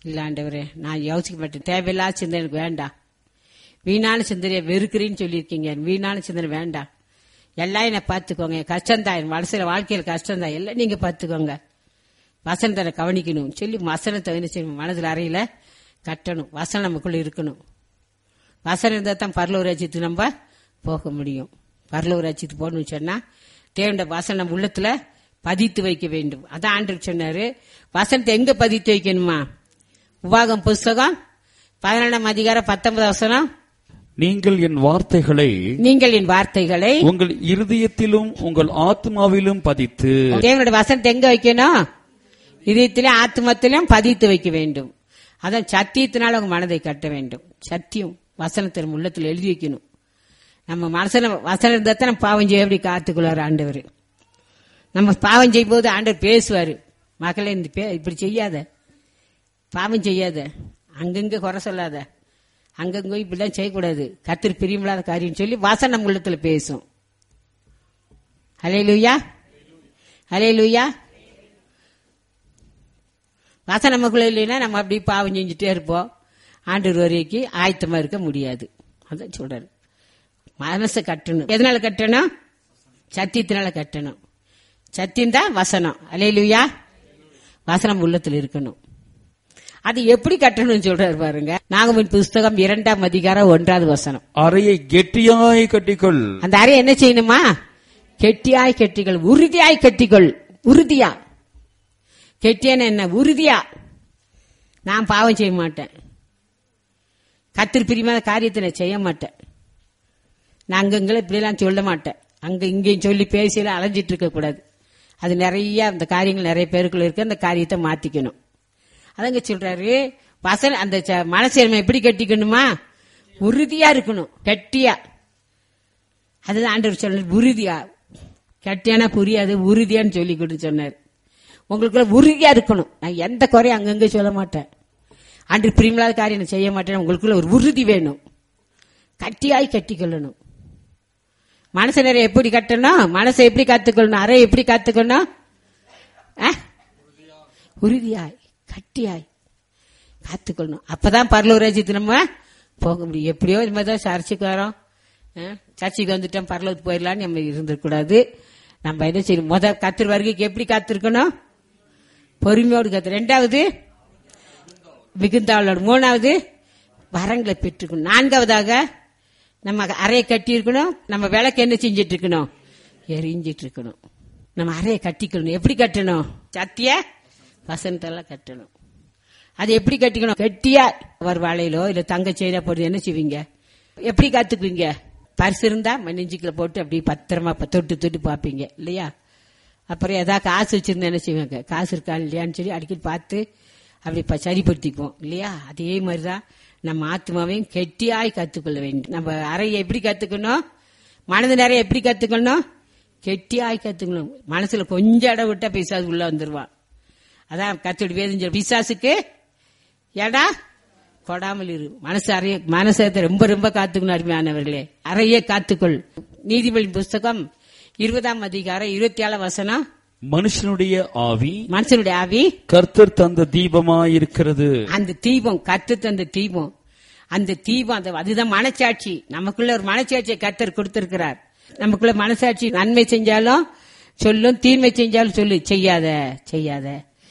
இல்ல ஆண்டவரே நான் யோசிக்க மாட்டேன் தேவையில்லாத சிந்தனை எனக்கு வேண்டாம் வீணான சிந்தனையை வெறுக்கிறேன்னு சொல்லியிருக்கீங்க வீணான சிந்தனை வேண்டாம் எல்லாம் என்னை பார்த்துக்கோங்க என் கஷ்டம்தான் என் மனசுல வாழ்க்கையில் கஷ்டம்தான் எல்லாம் நீங்க பார்த்துக்கோங்க வசனத்தை கவனிக்கணும் சொல்லி வசனத்தை என்ன செய்யணும் மனதில் அறையில கட்டணும் வசனம் நமக்குள்ள இருக்கணும் வசனம் இருந்தால் தான் பரலூர் ராஜ்யத்துக்கு நம்ம போக முடியும் பரலூர் ராஜ்யத்துக்கு போகணும்னு சொன்னா தேவனுடைய வசனம் நம்ம உள்ளத்துல பதித்து வைக்க வேண்டும் அதான் ஆண்டு சொன்னாரு வசனத்தை எங்க பதித்து வைக்கணுமா உபாகம் புஸ்தகம் பதினெண்டாம் அதிகாரம் பத்தொன்பது வசனம் நீங்கள் என் வார்த்தைகளை நீங்கள் என் வார்த்தைகளை உங்கள் இருதயத்திலும் உங்கள் ஆத்மாவிலும் பதித்து தேவனுடைய வசனத்தை எங்க வைக்கணும் இதயத்திலே ஆத்மத்திலும் பதித்து வைக்க வேண்டும் அதான் சத்தியத்தினால உங்க மனதை கட்ட வேண்டும் சத்தியம் வசனத்தின் உள்ளத்தில் எழுதி வைக்கணும் நம்ம மனசுல வசனம் இருந்தா தான் நம்ம பாவம் செய்ய எப்படி காத்துக்குள்ளார் ஆண்டவர் நம்ம பாவம் செய்யும் போது ஆண்டவர் பேசுவாரு மகளே இந்த பே- இப்படி செய்யாத பாவம் செய்யாத அங்கங்க குறை சொல்லாத அங்கங்க இப்படிலாம் செய்யக்கூடாது கத்திரி பிரியமில்லாத காரியம் சொல்லி வசனம் உள்ளத்துல பேசும் ஹலே லூயா ஹலே லூயா வசனம் நமக்குள்ள இல்லைன்னா நம்ம அப்படி பாவம் செஞ்சுட்டே இருப்போம் ஆண்டவர் வரைக்கும் ஆயத்தமா இருக்க முடியாது அதான் சொல்றாரு மனசை கட்டணும் எதனால கட்டணும் சத்தியத்தினால கட்டணும் சத்தியம் தான் வசனம் அலையிலுயா வசனம் உள்ளத்தில் இருக்கணும் அது எப்படி கட்டணும்னு சொல்றாரு பாருங்க நாகமின் புஸ்தகம் இரண்டாம் அதிகாரம் ஒன்றாவது வசனம் அறையை கெட்டியாய் கட்டிக்கொள் அந்த அறை என்ன செய்யணுமா கெட்டியாய் கெட்டிகள் உறுதியாய் கெட்டிகள் உறுதியா கெட்டியான என்ன உறுதியா நான் பாவம் செய்ய மாட்டேன் கத்திரி பிரிமாத காரியத்தை நான் செய்ய மாட்டேன் நான் அங்கங்களை இப்படிலாம் சொல்ல மாட்டேன் அங்க இங்கேயும் சொல்லி பேசியெல்லாம் அலைஞ்சிட்டு இருக்க கூடாது அது நிறைய அந்த காரியங்கள் நிறைய பேருக்குள்ள இருக்கு அந்த காரியத்தை மாத்திக்கணும் அதங்க சொல்றாரு வசன அந்த ச- மனசை நம்ம எப்படி கட்டிக்கணுமா உறுதியா இருக்கணும் கெட்டியா அதுதான் ஆண்டவர் சொன்னார் உறுதியா கட்டியானா புரியாது உறுதியான்னு சொல்லி கொடுத்து சொன்னார் உங்களுக்குள்ள உறுதியா இருக்கணும் நான் எந்த குறையும் அங்கங்க சொல்ல மாட்டேன் ஆண்டு பிரியமில்லாத காரியம் நான் செய்ய மாட்டேன் உங்களுக்குள்ள ஒரு உறுதி வேணும் கட்டியாய் கட்டிக்கொள்ளணும் மனசு நிறைய எப்படி கட்டணும் மனசை எப்படி காத்துக்கொள்ளணும் அறை எப்படி காத்துக்கணும் ஆ? உறுதியாய் கட்டியாய் காத்துக்கொள்ளணும் அப்பதான் பரலூர் ராஜ்யத்துக்கு நம்ம போக முடியும் எப்படியோ இந்த மாதிரி தான் சர்ச்சுக்கு வரோம் ஆ? சர்ச்சுக்கு வந்துட்டோம் பரலூருக்கு போயிடலான்னு நம்ம இருந்துடக்கூடாது நம்ம என்ன செய்யணும் முத கத்திர வருகைக்கு எப்படி காத்திருக்கணும் பொறுமையோடு காத்து ரெண்டாவது மிகுந்தாளோட மூணாவது வரங்களை பெற்றுக்கணும் நான்காவதாக நம்ம அறையை கட்டி இருக்கணும் நம்ம விளக்கு என்ன செஞ்சிட்டு இருக்கணும் எரிஞ்சிட்டு இருக்கணும் நம்ம அறையை கட்டிக்கணும் எப்படி கட்டணும் சத்திய வசனத்தெல்லாம் கட்டணும் அது எப்படி கட்டிக்கணும் கெட்டியா ஒரு வாழையிலோ இல்ல தங்க செயினா போட்டு என்ன செய்வீங்க எப்படி காத்துக்குவீங்க பரிசு இருந்தா நெஞ்சுக்குள்ள போட்டு அப்படி பத்திரமா ப- தொட்டு தொட்டு பாப்பீங்க இல்லையா அப்புறம் ஏதாவது காசு வச்சிருந்தா என்ன செய்வாங்க காசு இருக்கா இல்லையான்னு சொல்லி அடிக்கடி பார்த்து அப்படி ப- சரிப்படுத்திக்குவோம் இல்லையா அதே மாதிரிதான் நம்ம ஆத்மாவையும் கெட்டியாய் கத்துக்கொள்ள வேண்டும் நம்ம அறையை எப்படி கத்துக்கணும் மனது நிறைய எப்படி கத்துக்கணும் கெட்டியாய் கத்துக்கணும் மனசுல கொஞ்சம் இடம் விட்டா பிசாசு உள்ள வந்துருவான் அதான் கத்தோடு வேதம் பிசாசுக்கு ஏடா கொடாமல் இரு மனசு அறைய மனசத்தை ரொம்ப ரொம்ப காத்துக்கணும் அருமையானவர்களே அறையே காத்துக்கொள் நீதிபதி புஸ்தகம் இருபதாம் அதிகாரம் இருபத்தி ஏழாம் வசனம் மனுஷனுடைய ஆவி மனுஷனுடைய ஆவி கர்த்தர் தந்த தீபமாயிருக்கிறது அந்த தீபம் கத்து தந்த தீபம் அந்த தீபம் அந்த அதுதான் மனச்சாட்சி நமக்குள்ள ஒரு மனச்சாட்சியை கத்தர் கொடுத்திருக்கிறார் நமக்குள்ள மனசாட்சி நன்மை செஞ்சாலும் சொல்லும் தீமை செஞ்சாலும் சொல்லு செய்யாத செய்யாத